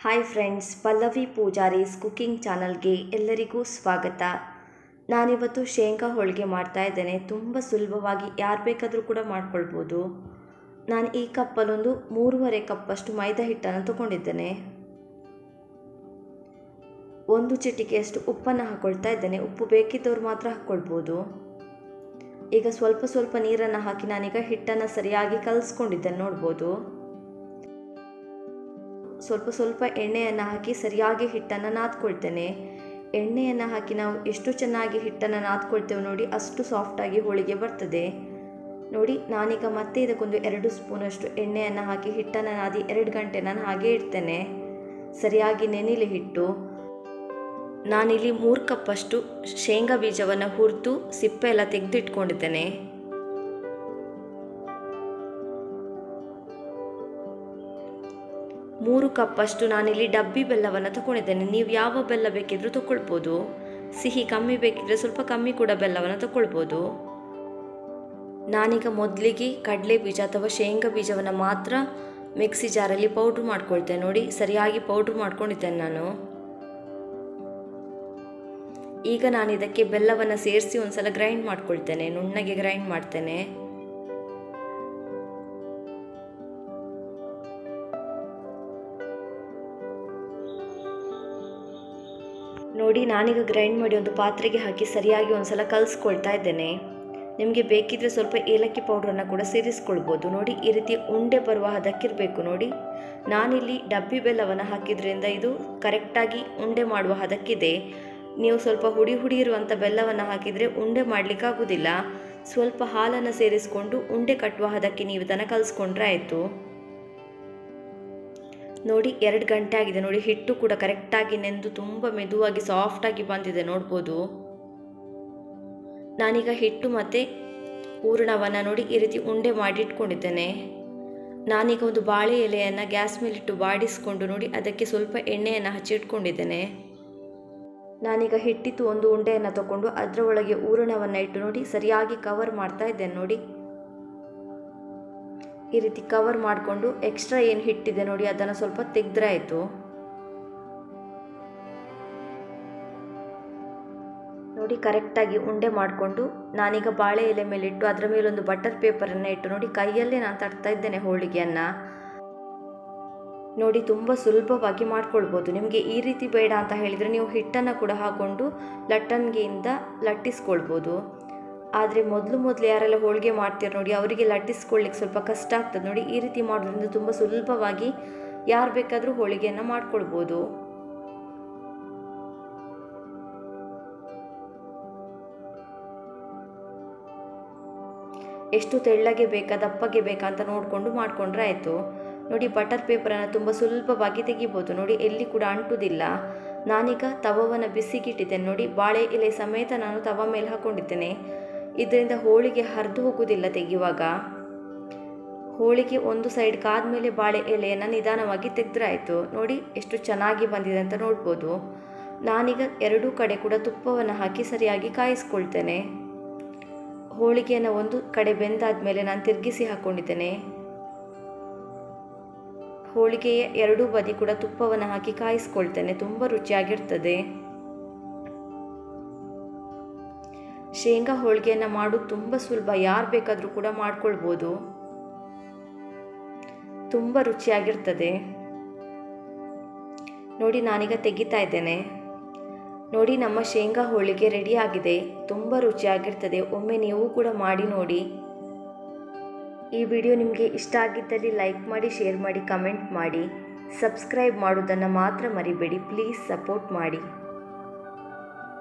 hi friends Pallavi Pujari's cooking ಚಾನಲ್ಗೆ ಎಲ್ಲರಿಗೂ ಸ್ವಾಗತ ನಾನಿವತ್ತು ಶೇಂಗಾ ಹೋಳಿಗೆ ಮಾಡ್ತಾ ಇದ್ದೇನೆ ತುಂಬ ಸುಲಭವಾಗಿ ಯಾರು ಬೇಕಾದರೂ ಕೂಡ ಮಾಡ್ಕೊಳ್ಬೋದು ನಾನು ಈ ಕಪ್ಪಲ್ಲೊಂದು ಮೂರುವರೆ ಕಪ್ಪಷ್ಟು ಮೈದಾ ಹಿಟ್ಟನ್ನು ತಗೊಂಡಿದ್ದೇನೆ ಒಂದು ಚಿಟಿಕೆಯಷ್ಟು ಉಪ್ಪನ್ನು ಹಾಕ್ಕೊಳ್ತಾ ಇದ್ದೇನೆ ಉಪ್ಪು ಬೇಕಿದ್ದವ್ರು ಮಾತ್ರ ಹಾಕ್ಕೊಳ್ಬೋದು ಈಗ ಸ್ವಲ್ಪ ಸ್ವಲ್ಪ ನೀರನ್ನು ಹಾಕಿ ನಾನೀಗ ಹಿಟ್ಟನ್ನು ಸರಿಯಾಗಿ ಕಲಿಸ್ಕೊಂಡಿದ್ದೇನೆ ನೋಡ್ಬೋದು ಸ್ವಲ್ಪ ಸ್ವಲ್ಪ ಎಣ್ಣೆಯನ್ನು ಹಾಕಿ ಸರಿಯಾಗಿ ಹಿಟ್ಟನ್ನು ನಾದ್ಕೊಳ್ತೇನೆ ಎಣ್ಣೆಯನ್ನು ಹಾಕಿ ನಾವು ಎಷ್ಟು ಚೆನ್ನಾಗಿ ಹಿಟ್ಟನ್ನು ನಾದ್ಕೊಳ್ತೇವೆ ನೋಡಿ ಅಷ್ಟು ಸಾಫ್ಟಾಗಿ ಹೋಳಿಗೆ ಬರ್ತದೆ ನೋಡಿ ನಾನೀಗ ಮತ್ತೆ ಇದಕ್ಕೊಂದು ಎರಡು ಸ್ಪೂನಷ್ಟು ಎಣ್ಣೆಯನ್ನು ಹಾಕಿ ಹಿಟ್ಟನ್ನು ನಾದಿ ಎರಡು ಗಂಟೆ ನಾನು ಹಾಗೆ ಇಡ್ತೇನೆ ಸರಿಯಾಗಿ ನೆನಿಲಿ ಹಿಟ್ಟು ನಾನಿಲ್ಲಿ ಮೂರು ಕಪ್ಪಷ್ಟು ಶೇಂಗಾ ಬೀಜವನ್ನು ಹುರಿದು ಸಿಪ್ಪೆ ಎಲ್ಲ ತೆಗೆದಿಟ್ಕೊಂಡಿದ್ದೇನೆ ಮೂರು ಕಪ್ಪಷ್ಟು ನಾನಿಲ್ಲಿ ಡಬ್ಬಿ ಬೆಲ್ಲವನ್ನು ತಗೊಂಡಿದ್ದೇನೆ ನೀವು ಯಾವ ಬೆಲ್ಲ ಬೇಕಿದ್ರೂ ತಗೊಳ್ಬೋದು ಸಿಹಿ ಕಮ್ಮಿ ಬೇಕಿದ್ರೆ ಸ್ವಲ್ಪ ಕಮ್ಮಿ ಕೂಡ ಬೆಲ್ಲವನ್ನು ತಗೊಳ್ಬೋದು ನಾನೀಗ ಮೊದಲಿಗೆ ಕಡಲೆ ಬೀಜ ಅಥವಾ ಶೇಂಗಾ ಬೀಜವನ್ನು ಮಾತ್ರ ಮಿಕ್ಸಿ ಜಾರಲ್ಲಿ ಪೌಡ್ರ್ ಮಾಡ್ಕೊಳ್ತೇನೆ ನೋಡಿ ಸರಿಯಾಗಿ ಪೌಡ್ರ್ ಮಾಡ್ಕೊಂಡಿದ್ದೇನೆ ನಾನು ಈಗ ನಾನು ಇದಕ್ಕೆ ಬೆಲ್ಲವನ್ನು ಸೇರಿಸಿ ಒಂದ್ಸಲ ಗ್ರೈಂಡ್ ಮಾಡ್ಕೊಳ್ತೇನೆ ನುಣ್ಣಗೆ ಗ್ರೈಂಡ್ ಮಾಡ್ತೇನೆ ನೋಡಿ ನಾನೀಗ ಗ್ರೈಂಡ್ ಮಾಡಿ ಒಂದು ಪಾತ್ರೆಗೆ ಹಾಕಿ ಸರಿಯಾಗಿ ಒಂದ್ಸಲ ಕಲಿಸ್ಕೊಳ್ತಾ ಇದ್ದೇನೆ ನಿಮಗೆ ಬೇಕಿದ್ರೆ ಸ್ವಲ್ಪ ಏಲಕ್ಕಿ ಪೌಡ್ರನ್ನು ಕೂಡ ಸೇರಿಸ್ಕೊಳ್ಬೋದು ನೋಡಿ ಈ ರೀತಿ ಉಂಡೆ ಬರುವ ಹದಕ್ಕಿರಬೇಕು ನೋಡಿ ನಾನಿಲ್ಲಿ ಡಬ್ಬಿ ಬೆಲ್ಲವನ್ನು ಹಾಕಿದ್ರಿಂದ ಇದು ಕರೆಕ್ಟಾಗಿ ಉಂಡೆ ಮಾಡುವ ಹದಕ್ಕಿದೆ ನೀವು ಸ್ವಲ್ಪ ಹುಡಿ ಹುಡಿ ಇರುವಂಥ ಬೆಲ್ಲವನ್ನು ಹಾಕಿದರೆ ಉಂಡೆ ಮಾಡಲಿಕ್ಕಾಗೋದಿಲ್ಲ ಸ್ವಲ್ಪ ಹಾಲನ್ನು ಸೇರಿಸ್ಕೊಂಡು ಉಂಡೆ ಕಟ್ಟುವ ಹದಕ್ಕೆ ನೀವು ಇದನ್ನು ಕಲಿಸ್ಕೊಂಡ್ರೆ ಆಯಿತು ನೋಡಿ ಎರಡು ಗಂಟೆ ಆಗಿದೆ ನೋಡಿ ಹಿಟ್ಟು ಕೂಡ ಕರೆಕ್ಟಾಗಿ ನೆಂದು ತುಂಬ ಮೆದುವಾಗಿ ಸಾಫ್ಟಾಗಿ ಬಂದಿದೆ ನೋಡ್ಬೋದು ನಾನೀಗ ಹಿಟ್ಟು ಮತ್ತು ಹೂರಣವನ್ನು ನೋಡಿ ಈ ರೀತಿ ಉಂಡೆ ಮಾಡಿ ಇಟ್ಕೊಂಡಿದ್ದೇನೆ ನಾನೀಗ ಒಂದು ಬಾಳೆ ಎಲೆಯನ್ನು ಗ್ಯಾಸ್ ಮೇಲಿಟ್ಟು ಬಾಡಿಸ್ಕೊಂಡು ನೋಡಿ ಅದಕ್ಕೆ ಸ್ವಲ್ಪ ಎಣ್ಣೆಯನ್ನು ಹಚ್ಚಿಟ್ಕೊಂಡಿದ್ದೇನೆ ನಾನೀಗ ಹಿಟ್ಟಿತ್ತು ಒಂದು ಉಂಡೆಯನ್ನು ತಗೊಂಡು ಅದರ ಒಳಗೆ ಹೂರಣವನ್ನು ಇಟ್ಟು ನೋಡಿ ಸರಿಯಾಗಿ ಕವರ್ ಮಾಡ್ತಾ ಇದ್ದೇನೆ ನೋಡಿ ಈ ರೀತಿ ಕವರ್ ಮಾಡಿಕೊಂಡು ಎಕ್ಸ್ಟ್ರಾ ಏನು ಹಿಟ್ಟಿದೆ ನೋಡಿ ಅದನ್ನು ಸ್ವಲ್ಪ ತೆಗೆದ್ರೆ ಆಯಿತು ನೋಡಿ ಕರೆಕ್ಟಾಗಿ ಉಂಡೆ ಮಾಡಿಕೊಂಡು ನಾನೀಗ ಬಾಳೆ ಎಲೆ ಮೇಲೆ ಇಟ್ಟು ಅದರ ಮೇಲೊಂದು ಬಟರ್ ಪೇಪರನ್ನು ಇಟ್ಟು ನೋಡಿ ಕೈಯಲ್ಲೇ ನಾನು ತಡ್ತಾ ಇದ್ದೇನೆ ಹೋಳಿಗೆಯನ್ನು ನೋಡಿ ತುಂಬ ಸುಲಭವಾಗಿ ಮಾಡ್ಕೊಳ್ಬೋದು ನಿಮಗೆ ಈ ರೀತಿ ಬೇಡ ಅಂತ ಹೇಳಿದರೆ ನೀವು ಹಿಟ್ಟನ್ನು ಕೂಡ ಹಾಕ್ಕೊಂಡು ಲಟ್ಟಣಿಗೆಯಿಂದ ಲಟ್ಟಿಸ್ಕೊಳ್ಬೋದು ಆದರೆ ಮೊದಲು ಮೊದಲು ಯಾರೆಲ್ಲ ಹೋಳಿಗೆ ಮಾಡ್ತೀರ ನೋಡಿ ಅವರಿಗೆ ಲಟ್ಟಿಸ್ಕೊಳ್ಳಿಕ್ಕೆ ಸ್ವಲ್ಪ ಕಷ್ಟ ಆಗ್ತದೆ ನೋಡಿ ಈ ರೀತಿ ಮಾಡೋದ್ರಿಂದ ತುಂಬ ಸುಲಭವಾಗಿ ಯಾರು ಬೇಕಾದರೂ ಹೋಳಿಗೆಯನ್ನು ಮಾಡ್ಕೊಳ್ಬೋದು ಎಷ್ಟು ತೆಳ್ಳಗೆ ಬೇಕಾ ದಪ್ಪಗೆ ಬೇಕಾ ಅಂತ ನೋಡಿಕೊಂಡು ಮಾಡಿಕೊಂಡ್ರೆ ಆಯಿತು ನೋಡಿ ಬಟರ್ ಪೇಪರನ್ನು ತುಂಬ ಸುಲಭವಾಗಿ ತೆಗಿಬೋದು ನೋಡಿ ಎಲ್ಲಿ ಕೂಡ ಅಂಟುವುದಿಲ್ಲ ನಾನೀಗ ತವವನ್ನು ಬಿಸಿಗಿಟ್ಟಿದ್ದೇನೆ ನೋಡಿ ಬಾಳೆ ಎಲೆ ಸಮೇತ ನಾನು ತವ ಮೇಲೆ ಹಾಕ್ಕೊಂಡಿದ್ದೇನೆ ಇದರಿಂದ ಹೋಳಿಗೆ ಹರಿದು ಹೋಗುವುದಿಲ್ಲ ತೆಗೆಯುವಾಗ ಹೋಳಿಗೆ ಒಂದು ಸೈಡ್ ಕಾದ್ಮೇಲೆ ಬಾಳೆ ಎಲೆಯನ್ನು ನಿಧಾನವಾಗಿ ತೆಗೆದ್ರೆ ಆಯಿತು ನೋಡಿ ಎಷ್ಟು ಚೆನ್ನಾಗಿ ಬಂದಿದೆ ಅಂತ ನೋಡ್ಬೋದು ನಾನೀಗ ಎರಡೂ ಕಡೆ ಕೂಡ ತುಪ್ಪವನ್ನು ಹಾಕಿ ಸರಿಯಾಗಿ ಕಾಯಿಸ್ಕೊಳ್ತೇನೆ ಹೋಳಿಗೆಯನ್ನು ಒಂದು ಕಡೆ ಬೆಂದಾದ ಮೇಲೆ ನಾನು ತಿರುಗಿಸಿ ಹಾಕ್ಕೊಂಡಿದ್ದೇನೆ ಹೋಳಿಗೆಯ ಎರಡೂ ಬದಿ ಕೂಡ ತುಪ್ಪವನ್ನು ಹಾಕಿ ಕಾಯಿಸ್ಕೊಳ್ತೇನೆ ತುಂಬ ರುಚಿಯಾಗಿರ್ತದೆ ಶೇಂಗಾ ಹೋಳಿಗೆಯನ್ನು ಮಾಡೋದು ತುಂಬ ಸುಲಭ ಯಾರು ಬೇಕಾದರೂ ಕೂಡ ಮಾಡ್ಕೊಳ್ಬೋದು ತುಂಬ ರುಚಿಯಾಗಿರ್ತದೆ ನೋಡಿ ನಾನೀಗ ತೆಗಿತಾ ಇದ್ದೇನೆ ನೋಡಿ ನಮ್ಮ ಶೇಂಗಾ ಹೋಳಿಗೆ ರೆಡಿ ಆಗಿದೆ ತುಂಬ ರುಚಿಯಾಗಿರ್ತದೆ ಒಮ್ಮೆ ನೀವು ಕೂಡ ಮಾಡಿ ನೋಡಿ ಈ ವಿಡಿಯೋ ನಿಮಗೆ ಇಷ್ಟ ಆಗಿದ್ದಲ್ಲಿ ಲೈಕ್ ಮಾಡಿ ಶೇರ್ ಮಾಡಿ ಕಮೆಂಟ್ ಮಾಡಿ ಸಬ್ಸ್ಕ್ರೈಬ್ ಮಾಡೋದನ್ನು ಮಾತ್ರ ಮರಿಬೇಡಿ ಪ್ಲೀಸ್ ಸಪೋರ್ಟ್ ಮಾಡಿ